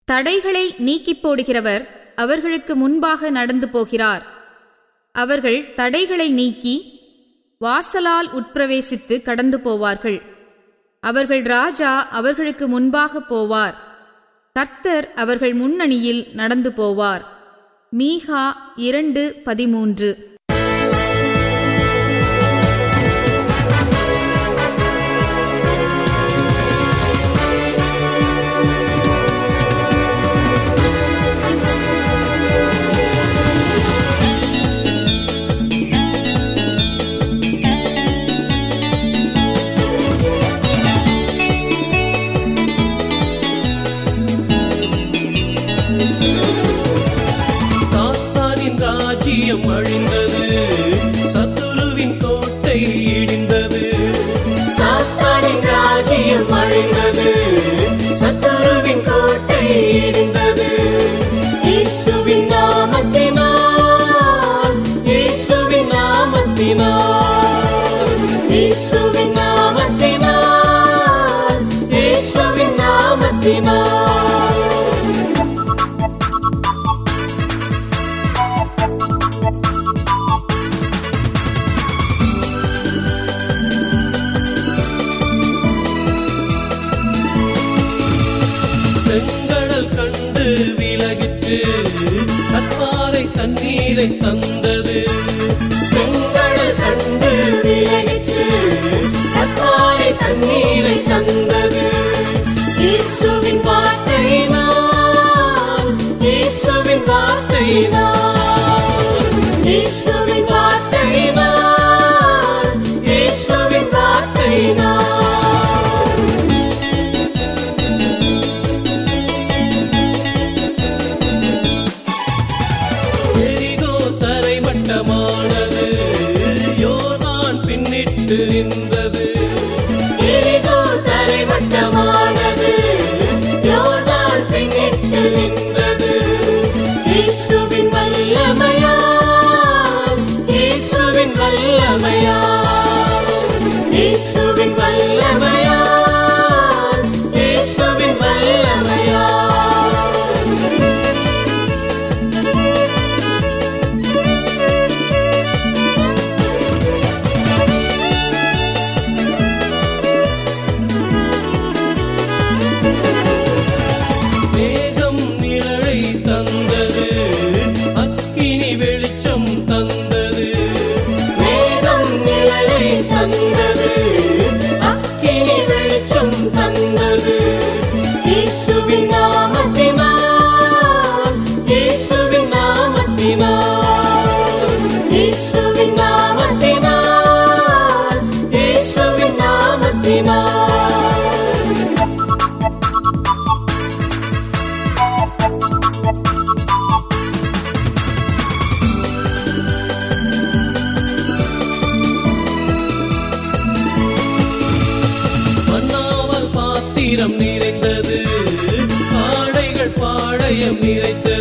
தடைகளை நீக்கிப் போடுகிறவர் அவர்களுக்கு முன்பாக நடந்து போகிறார் அவர்கள் தடைகளை நீக்கி வாசலால் உட்பிரவேசித்து கடந்து போவார்கள் அவர்கள் ராஜா அவர்களுக்கு முன்பாக போவார் கர்த்தர் அவர்கள் முன்னணியில் நடந்து போவார் மீகா இரண்டு பதிமூன்று சாத்தானின் ராஜ்யம் அழிந்தது சத்துருவின் கோட்டை இடிந்தது சாத்தானின் ராஜ்யம் அழிந்தது சத்துருவின் கோட்டை இடிந்தது இயேசுவின் நாமத்தினால் இயேசுவின் நாமத்தினால் இயேசுவின் நாமத்தினால் இயேசுவின் நாமத்தினால் செங்கடல் கண்டு விலகிற்று கற்பாறை தண்ணீரை தந்தது செங்கடல் கண்டு விலகிற்று கற்பாறை தண்ணீரை தந்தது இயேசுவின் வார்த்தையினால் இயேசுவின் வார்த்தையினால் இயேசுவின் வார்த்தையினால் இயேசுவின் வார்த்தையினால் எரிகோ தரைமட்டமானது யோர்தான் பின்னிட்டு நின்றது எரிகோ தரைமட்டமானது யோர்தான் பின்னிட்டு நின்றது இயேசுவின் வல்லமையால் இயேசுவின் வல்லமையால் இயேசுவின் வல்லமையால் இயேசுவின் வல்லமையால் மேகம் நிழலை தந்தது அக்கினி வெளிச்சம் தந்தது மேகம் நிழலை தந்தது அக்கினி வெளிச்சம் தந்தது இயேசுவின் நாமத்தினால் இயேசுவின் நாமத்தினால் இயேசுவின் நாமத்தினால் இயேசுவின் நாமத்தினால் மன்னாமல் பாத்திரம் நிறைந்தது காடைகள் பாளையம் நிறைந்தது